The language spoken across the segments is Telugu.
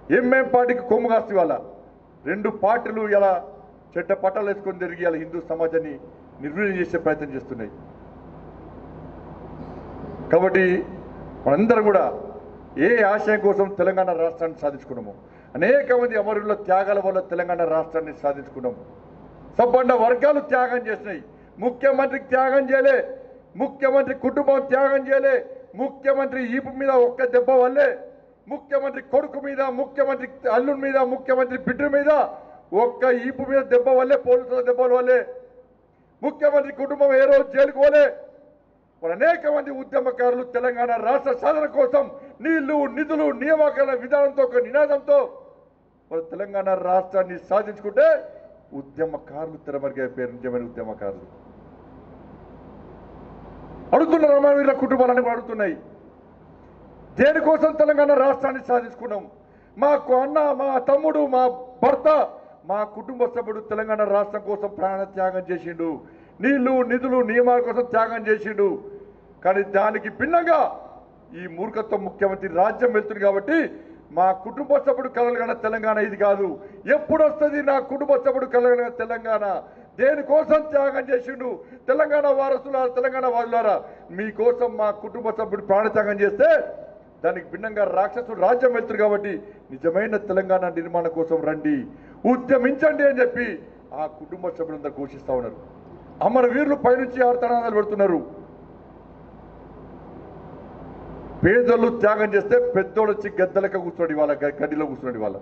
ఎంఎం పార్టీకి కొమ్ము కాస్తు ఇవాళ రెండు పార్టీలు ఇలా చెడ్డ పట్టాలు వేసుకొని తిరిగి ఇలా హిందూ సమాజాన్ని నిర్వీర్యం చేసే ప్రయత్నం చేస్తున్నాయి కాబట్టి మనందరం కూడా ఏ ఆశయం కోసం తెలంగాణ రాష్ట్రాన్ని సాధించుకున్నాము అనేక మంది అమరుల త్యాగాల వల్ల తెలంగాణ రాష్ట్రాన్ని సాధించుకున్నాము సబ్బండ వర్గాలు త్యాగం చేసినాయి ముఖ్యమంత్రి త్యాగం చేయలే ముఖ్యమంత్రి కుటుంబం త్యాగం చేయలే ముఖ్యమంత్రి ఈపు మీద ఒక్క దెబ్బ వల్లే ముఖ్యమంత్రి కొడుకు మీద ముఖ్యమంత్రి అల్లుడి మీద ముఖ్యమంత్రి బిడ్డ మీద ఒక్క ఈపు మీద దెబ్బ వల్లే పోలీసుల దెబ్బల వల్లే ముఖ్యమంత్రి కుటుంబం ఏ రోజు జైలుకు పోలే మరి అనేక మంది ఉద్యమకారులు తెలంగాణ రాష్ట్ర సాధన కోసం నీళ్లు నిధులు నియామకాల విధానంతో ఒక నినాదంతో మరి తెలంగాణ రాష్ట్రాన్ని సాధించుకుంటే ఉద్యమకారులు తెరమరిగైపోయారు నిజమైన ఉద్యమకారులు అడుగుతున్నారు అమరవీరుల కుటుంబాలని కూడా అడుగుతున్నాయి దేనికోసం తెలంగాణ రాష్ట్రాన్ని సాధించుకున్నాం మాకు అన్న మా తమ్ముడు మా భర్త మా కుటుంబ సభ్యుడు తెలంగాణ రాష్ట్రం కోసం ప్రాణ త్యాగం చేసిండు నీళ్లు నిధులు నియమాల కోసం త్యాగం చేసిండు కానీ దానికి భిన్నంగా ఈ మూర్ఖత్వం ముఖ్యమంత్రి రాజ్యం వెళ్తుంది కాబట్టి మా కుటుంబ సభ్యుడు కలగన తెలంగాణ ఇది కాదు ఎప్పుడు వస్తుంది నా కుటుంబ సభ్యుడు కలగన తెలంగాణ దేనికోసం త్యాగం చేసిండు తెలంగాణ వారసులారా తెలంగాణ వాదులారా మీకోసం మా కుటుంబ సభ్యుడు ప్రాణత్యాగం చేస్తే దానికి భిన్నంగా రాక్షసుడు రాజ్యం వెళ్తారు కాబట్టి నిజమైన తెలంగాణ నిర్మాణం కోసం రండి ఉద్యమించండి అని చెప్పి ఆ కుటుంబ సభ్యులందరూ ఘోషిస్తా ఉన్నారు అమర వీరులు పైనుంచి ఆర్తనాదాలు పెడుతున్నారు పేదోళ్ళు త్యాగం చేస్తే పెద్దోళ్ళు వచ్చి గద్దలక కూర్చోండి వాళ్ళ గడ్డిలో కూర్చోండి వాళ్ళ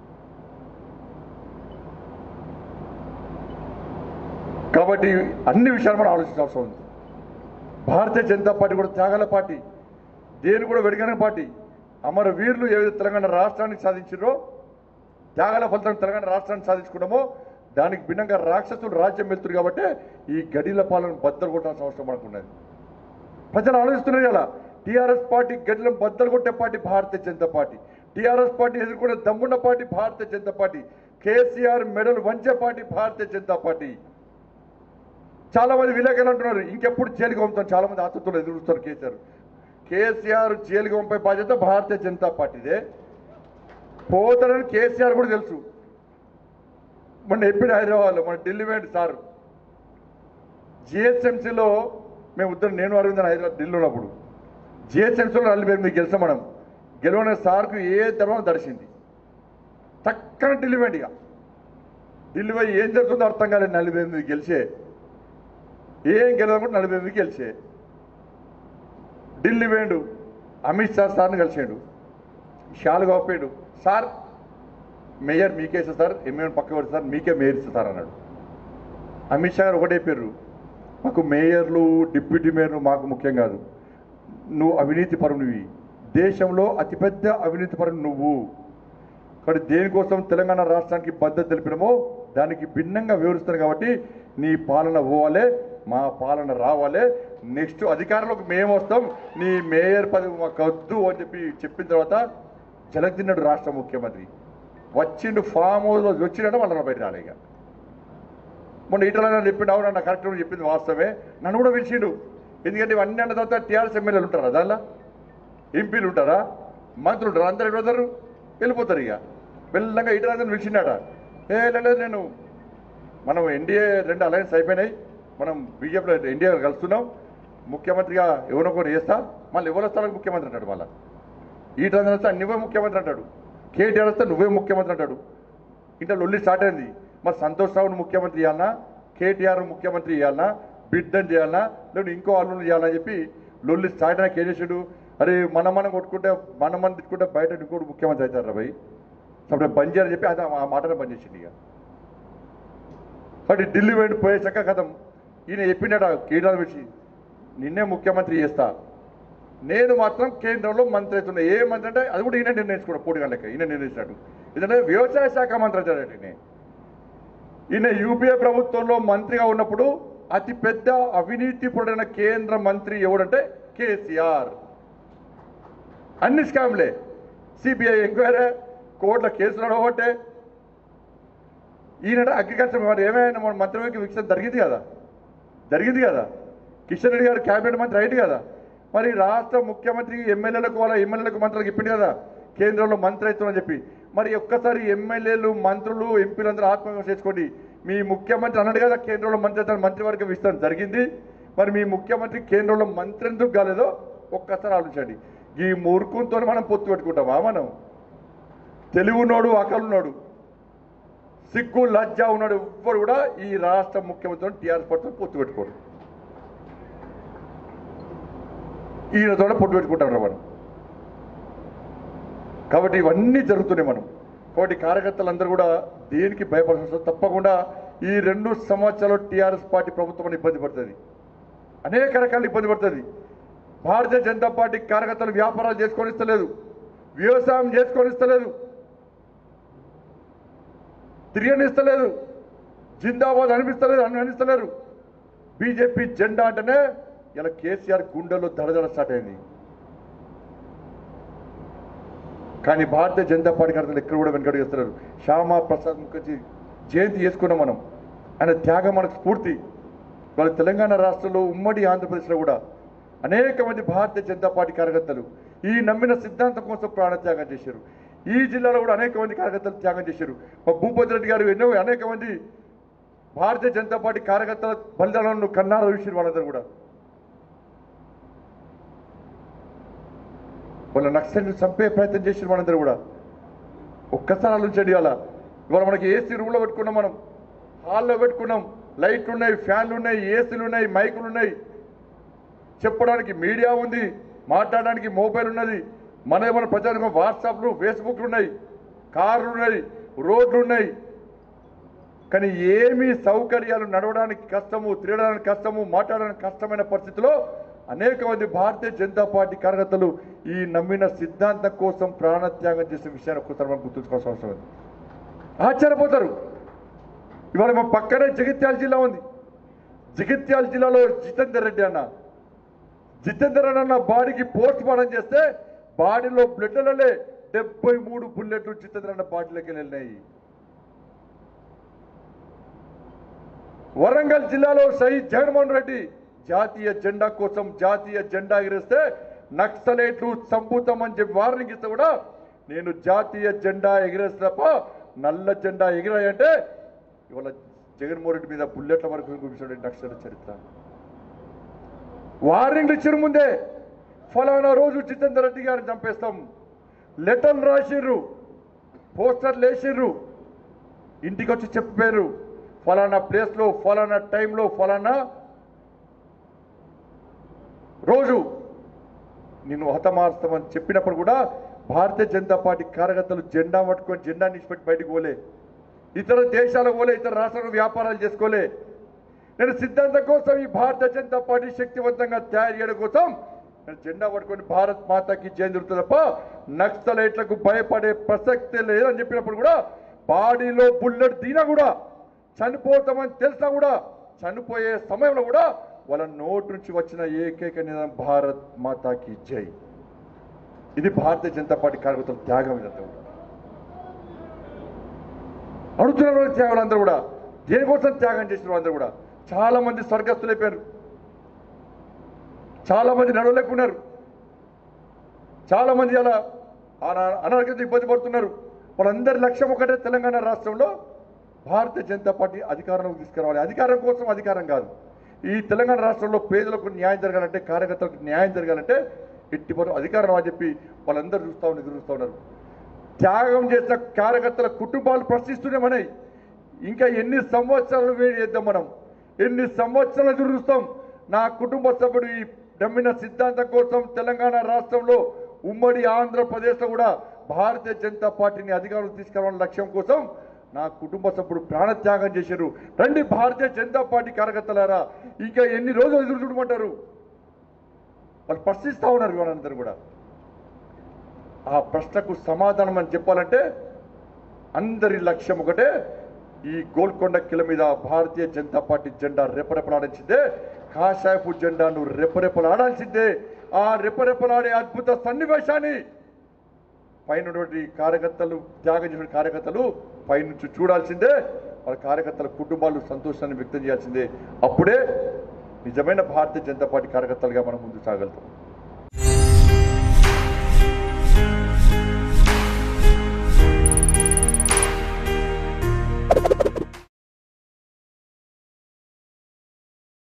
కాబట్టి అన్ని విషయాలు మనం ఆలోచించాల్సి ఉంది భారతీయ జనతా పార్టీ కూడా త్యాగాల పార్టీ దేని కూడా వెడిగిన పార్టీ అమర వీరులు ఏదైతే తెలంగాణ రాష్ట్రాన్ని సాధించారో త్యాగాల ఫలితం తెలంగాణ రాష్ట్రాన్ని సాధించుకున్నామో దానికి భిన్నంగా రాక్షసులు రాజ్యం వెళ్తున్నారు కాబట్టి ఈ గడిల పాలన బద్దలు కొట్టాల్సిన అవసరం మనకు ఉన్నది ప్రజలు ఆలోచిస్తున్నారు ఇలా టీఆర్ఎస్ పార్టీ గడిలను బద్దలు కొట్టే party Bharatiya Janata party TRS party ఎదుర్కొనే దమ్మున్న party Bharatiya Janata party KCR మెడల్ వంచే పార్టీ భారతీయ జనతా పార్టీ చాలా మంది విలేకరులు అంటున్నారు ఇంకెప్పుడు జైలుకి పంపుతాం చాలా మంది ఆతృతలు ఎదురు చూస్తారు కేసీఆర్ కేసీఆర్ జైలుకి పంపే బాధ్యత భారతీయ జనతా పార్టీదే పోతాడని కేసీఆర్ కూడా తెలుసు మొన్న ఎప్పుడు హైదరాబాద్లో మన ఢిల్లీ వేంటి సార్ జిహెచ్ఎంసీలో మేము ఇద్దరు నేను అరవింద్ హైదరాబాద్ ఢిల్లీ ఉన్నప్పుడు జిహెచ్ఎంసీలో నలభై ఎనిమిది గెలిచాం మనం గెలవని సార్కు ఏ తర్వాత దర్శింది చక్కన ఢిల్లీ వేంటి ఇక ఢిల్లీ పోయి ఏం జరుగుతుందో అర్థం కాలేదు నలభై ఎనిమిది గెలిచే ఏం గెలవకుండా నలభై ఎనిమిది గెలిచే ఢిల్లీ వేండు అమిత్ షా సార్ని కలిసాడు షాలు గొప్పాడు సార్ మేయర్ మీకే ఇస్తా సార్ ఎమ్మెల్యే పక్క పెడతా సార్ మీకే మేయర్ ఇస్తా సార్ అన్నాడు అమిత్ షా గారు ఒకటే పేరు మాకు మేయర్లు డిప్యూటీ మేయర్లు మాకు ముఖ్యం కాదు నువ్వు అవినీతి పరునివి దేశంలో అతిపెద్ద అవినీతి పరుడు నువ్వు కాబట్టి దేనికోసం తెలంగాణ రాష్ట్రానికి బద్దత తెలిపినమో దానికి భిన్నంగా వివరిస్తారు కాబట్టి నీ పాలన పోవాలే మా పాలన రావాలే నెక్స్ట్ అధికారంలోకి మేము వస్తాం నీ మేయర్ పదవి మాకు వద్దు అని చెప్పి చెప్పిన తర్వాత జలదిన్నాడు రాష్ట్ర ముఖ్యమంత్రి వచ్చిండు ఫామ్ హౌస్లో వచ్చినట్టు మళ్ళీ బయట రాలే ఇక మొన్న ఈటల చెప్పిండు అవును నా కరెక్ట్ చెప్పింది వాస్తవమే నన్ను కూడా పిలిచిండు ఎందుకంటే ఇవన్నీ అన్న తర్వాత టీఆర్ఎస్ ఎమ్మెల్యేలు ఉంటారా దానిలో ఎంపీలు ఉంటారా మంత్రులు ఉంటారా అందరు ఎక్కడ పోతారు వెళ్ళిపోతారు ఇక మెల్లగా ఈటల పిలిచిండట ఏ లేదు నేను మనం ఎన్డీఏ రెండు అలయన్స్ అయిపోయినాయి మనం బీజేపీలో ఎన్డీఏ కలుస్తున్నాం ముఖ్యమంత్రిగా ఎవరో ఒకరు చేస్తా మళ్ళీ ఎవరు వస్తారో ముఖ్యమంత్రి అంటాడు మళ్ళీ ఈ టైం వస్తే నువ్వే ముఖ్యమంత్రి అంటాడు కేటీఆర్ వస్తే నువ్వే ముఖ్యమంత్రి అంటాడు ఇంట్లో లొల్లి స్టార్ట్ అయింది మరి సంతోష్ రావును ముఖ్యమంత్రి ఇవ్వాలన్నా కేటీఆర్ ముఖ్యమంత్రి ఇవ్వాలన్నా బిడ్డని చేయాలన్నా లేదా ఇంకో అల్లుని చేయాలని చెప్పి లొల్లి స్టార్ట్ అయినా ఏం చేసాడు అరే మనం మనం కొట్టుకుంటే మనం మనం తిట్టుకుంటే బయట ఇంకోటి ముఖ్యమంత్రి అవుతారు భయ్ అప్పుడు బంద్ చేయాలని చెప్పి అది ఆ మాటనే బంద్ చేసిండు ఇక కాబట్టి ఢిల్లీ వెళ్ళి పోయేసాక కథం ఈయన చెప్పిండట కేటీఆర్ వచ్చి నిన్నే ముఖ్యమంత్రి చేస్తా నేను మాత్రం కేంద్రంలో మంత్రి అవుతున్నా ఏ మంత్రి అంటే అది కూడా ఈయన నిర్ణయించుకోవడం పోటీ గంటలకి ఈయన నిర్ణయించినట్టు ఎందుకంటే వ్యవసాయ శాఖ మంత్రి అవుతాడట ఈయన ఈయన యూపీఏ ప్రభుత్వంలో మంత్రిగా ఉన్నప్పుడు అతి పెద్ద అవినీతి పడిన కేంద్ర మంత్రి ఎవడంటే కేసీఆర్ అన్ని స్కామ్లే సిబిఐ ఎంక్వైరీ కోర్టుల కేసులు నడవబట్టే ఈయన అగ్రికల్చర్ మరి ఏమైనా మన మంత్రివర్గ విక్షణ జరిగింది కదా జరిగింది కదా కిషన్ రెడ్డి గారు క్యాబినెట్ మంత్రి రైట్ కదా మరి రాష్ట్ర ముఖ్యమంత్రి ఎమ్మెల్యేలకు వాళ్ళ ఎమ్మెల్యేలకు మంత్రులకు ఇప్పింది కదా కేంద్రంలో మంత్రి అవుతుందని చెప్పి మరి ఒక్కసారి ఎమ్మెల్యేలు మంత్రులు ఎంపీలందరూ ఆత్మవిమర్శ చేసుకోండి మీ ముఖ్యమంత్రి అన్నాడు కదా కేంద్రంలో మంత్రి అతను మంత్రివర్గ విస్తరణ జరిగింది మరి మీ ముఖ్యమంత్రి కేంద్రంలో మంత్రి ఎందుకు కాలేదో ఒక్కసారి ఆలోచించండి ఈ మూర్ఖంతో మనం పొత్తు పెట్టుకుంటామా మనం తెలివున్నోడు అకలున్నాడు సిగ్గు లజ్జ ఉన్నాడు ఎవ్వరు కూడా ఈ రాష్ట్ర ముఖ్యమంత్రి టీఆర్ఎస్ పార్టీతో పొత్తు పెట్టుకోడు ఈయనతో పొత్తు పెట్టుకుంటాం మనం కాబట్టి ఇవన్నీ జరుగుతున్నాయి మనం కాబట్టి కార్యకర్తలందరూ కూడా దేనికి భయపడాల్సిన అవసరం తప్పకుండా ఈ రెండు సంవత్సరాలు టీఆర్ఎస్ పార్టీ ప్రభుత్వం ఇబ్బంది పడుతుంది అనేక రకాల ఇబ్బంది పడుతుంది భారతీయ జనతా పార్టీ కార్యకర్తలు వ్యాపారాలు చేసుకొని ఇస్తలేదు వ్యవసాయం చేసుకొని ఇస్తలేదు తిరగనిస్తలేదు జిందాబాద్ అనిపిస్తలేదు అని అనిస్తలేరు బీజేపీ జెండా అంటేనే ఇలా కేసీఆర్ గుండెల్లో దడదడ స్టార్ట్ అయింది కానీ భారతీయ జనతా పార్టీ కార్యకర్తలు ఎక్కడ కూడా వెనకడు చేస్తున్నారు శ్యామా ప్రసాద్ ముఖర్జీ జయంతి చేసుకున్నాం మనం ఆయన త్యాగం మనకు స్ఫూర్తి వాళ్ళ తెలంగాణ రాష్ట్రంలో ఉమ్మడి ఆంధ్రప్రదేశ్లో కూడా అనేక మంది భారతీయ జనతా పార్టీ కార్యకర్తలు ఈ నమ్మిన సిద్ధాంతం కోసం ప్రాణత్యాగం చేశారు ఈ జిల్లాలో కూడా అనేక మంది కార్యకర్తలు త్యాగం చేశారు మా భూపతి రెడ్డి గారు ఎన్నో అనేక మంది భారతీయ జనతా పార్టీ కార్యకర్తల బలిదానాలను కన్నారా చూసారు వాళ్ళందరూ కూడా వాళ్ళ నక్సల్ని చంపే ప్రయత్నం చేసిన వాళ్ళందరూ కూడా ఒక్కసారి ఆలోచించండి అలా ఇవాళ మనకి ఏసీ రూమ్లో పెట్టుకున్నాం మనం హాల్లో పెట్టుకున్నాం లైట్లు ఉన్నాయి ఫ్యాన్లు ఉన్నాయి ఏసీలు ఉన్నాయి మైకులు ఉన్నాయి చెప్పడానికి మీడియా ఉంది మాట్లాడడానికి మొబైల్ ఉన్నది మన ఏమైనా ప్రచారం వాట్సాప్లు ఫేస్బుక్లు ఉన్నాయి కార్లు ఉన్నాయి రోడ్లు ఉన్నాయి కానీ ఏమీ సౌకర్యాలు నడవడానికి కష్టము తిరగడానికి కష్టము మాట్లాడడానికి కష్టమైన పరిస్థితిలో అనేక మంది భారతీయ జనతా పార్టీ కార్యకర్తలు ఈ నమ్మిన సిద్ధాంతం కోసం ప్రాణత్యాగం చేసే విషయాన్ని ఒక్కసారి మనం గుర్తుంచుకోవాల్సిన అవసరం ఉంది ఆశ్చర్యపోతారు ఇవాళ మా పక్కనే జగిత్యాల జిల్లా ఉంది జగిత్యాల జిల్లాలో జితేందర్ రెడ్డి అన్న జితేందర్ రెడ్డి అన్న బాడీకి పోస్ట్ మార్టం చేస్తే బాడీలో బ్లడ్లలే డెబ్బై మూడు బుల్లెట్లు జితేందర్ అన్న బాడీలోకి వెళ్ళినాయి వరంగల్ జిల్లాలో షహీద్ జగన్మోహన్ రెడ్డి జాతీయ జెండా కోసం జాతీయ జెండా ఎగిరేస్తే నక్సలైట్లు చంపుతామని చెప్పి వార్నింగ్ ఇస్తే కూడా నేను జాతీయ జెండా ఎగిరేస్తే తప్ప నల్ల జెండా ఎగిరాయంటే ఇవాళ జగన్మోహన్ రెడ్డి మీద బుల్లెట్ల వరకు చూపించాడు నక్సల చరిత్ర వార్నింగ్లు ఇచ్చిన ముందే ఫలానా రోజు జితేందర్ రెడ్డి గారిని చంపేస్తాం లెటర్లు రాసిర్రు పోస్టర్లు వేసిర్రు ఇంటికి వచ్చి చెప్పారు ఫలానా ప్లేస్లో ఫలానా టైంలో ఫలానా రోజు నిన్ను హతమారుస్తామని చెప్పినప్పుడు కూడా భారతీయ జనతా పార్టీ కార్యకర్తలు జెండా పట్టుకొని జెండా నిలిచిపెట్టి బయటకు పోలే ఇతర దేశాలకు పోలే ఇతర రాష్ట్రాలకు వ్యాపారాలు చేసుకోలే నేను సిద్ధాంతం కోసం ఈ భారతీయ జనతా పార్టీ శక్తివంతంగా తయారు చేయడం కోసం నేను జెండా పట్టుకొని భారత్ మాతాకి జయంతి తప్ప నక్సలైట్లకు భయపడే ప్రసక్తే లేదని చెప్పినప్పుడు కూడా బాడీలో బుల్లెట్ దీనా కూడా చనిపోతామని తెలిసినా కూడా చనిపోయే సమయంలో కూడా వాళ్ళ నోటు నుంచి వచ్చిన ఏకైక నినాదం భారత్ మాతాకి జై ఇది భారతీయ జనతా పార్టీ కార్యకర్తల త్యాగం ఇదంతా కూడా అడుగుతున్న వాళ్ళు త్యాగాలు అందరూ కూడా దేనికోసం త్యాగం చేసిన వాళ్ళందరూ కూడా చాలా మంది స్వర్గస్థులు అయిపోయారు చాలా మంది నడవలేకున్నారు చాలా మంది అలా అనా- అనారోగ్యంతో ఇబ్బంది పడుతున్నారు వాళ్ళందరి లక్ష్యం ఒకటే తెలంగాణ రాష్ట్రంలో భారతీయ జనతా పార్టీ అధికారంలోకి తీసుకురావాలి అధికారం కోసం అధికారం కాదు ఈ తెలంగాణ రాష్ట్రంలో పేదలకు న్యాయం జరగాలంటే కార్యకర్తలకు న్యాయం జరగాలంటే ఎట్టి పనులు అధికారం అని చెప్పి వాళ్ళందరూ చూస్తా ఉన్నారు ఎదురు చూస్తా ఉన్నారు త్యాగం చేసిన కార్యకర్తల కుటుంబాలు ప్రశ్నిస్తూనే మనయి ఇంకా ఎన్ని సంవత్సరాలు వేడి చేద్దాం మనం ఎన్ని సంవత్సరాలు ఎదురు చూస్తాం నా కుటుంబ సభ్యుడు ఈ నమ్మిన సిద్ధాంతం కోసం తెలంగాణ రాష్ట్రంలో ఉమ్మడి ఆంధ్రప్రదేశ్లో కూడా భారతీయ జనతా పార్టీని అధికారంలో తీసుకురావాలన్న లక్ష్యం కోసం నా కుటుంబ సభ్యుడు ప్రాణత్యాగం చేశారు రండి భారతీయ జనతా పార్టీ కార్యకర్తలారా ఇంకా ఎన్ని రోజులు ఎదురు చూడమంటారు వాళ్ళు ప్రశ్నిస్తా ఉన్నారు వాళ్ళందరూ కూడా ఆ ప్రశ్నకు సమాధానం అని చెప్పాలంటే అందరి లక్ష్యం ఒకటే ఈ గోల్కొండ కిల మీద భారతీయ జనతా పార్టీ జెండా రెపరెపలాడాల్సిందే కాషాయపు జెండాను రెపరెపలాడాల్సిందే ఆ రెపరెపలాడే అద్భుత సన్నివేశాన్ని పైన ఉన్నటువంటి కార్యకర్తలు త్యాగం చేసిన కార్యకర్తలు పైనుంచి చూడాల్సిందే వాళ్ళ కార్యకర్తల కుటుంబాలు సంతోషాన్ని వ్యక్తం చేయాల్సిందే అప్పుడే నిజమైన భారతీయ జనతా పార్టీ కార్యకర్తలుగా మనం ముందుకు సాగలుగుతాం